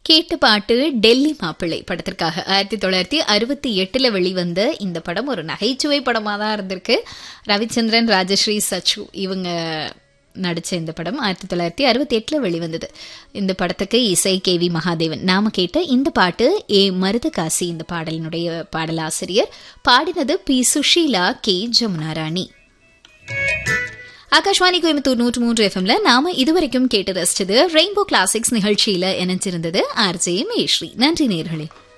கேட்ட பாட்டு டெல்லி மாப்பிள்ளை படத்திற்காக ஆயிரத்தி தொள்ளாயிரத்தி அறுபத்தி எட்டுல வெளிவந்த இந்த படம் ஒரு நகைச்சுவை படமா தான் இருந்திருக்கு ரவிச்சந்திரன் ராஜஸ்ரீ சச்சு இவங்க நடிச்ச இந்த படம் ஆயிரத்தி தொள்ளாயிரத்தி அறுபத்தி எட்டுல வெளிவந்தது இந்த படத்துக்கு இசை கே வி மகாதேவன் நாம கேட்ட இந்த பாட்டு ஏ மருதகாசி இந்த பாடலினுடைய பாடலாசிரியர் பாடினது பி சுஷீலா கே ஜமுனா ராணி ஆகாஷ்வாணி கோயம்புத்தூர் நூற்று மூன்று எஃப்எம்ல நாம இதுவரைக்கும் கேட்டு ரசிச்சது ரெயின்போ கிளாசிக்ஸ் நிகழ்ச்சியில இணைஞ்சிருந்தது ஆர்ஜே மேஸ்ரீ நன்றி நேர்களே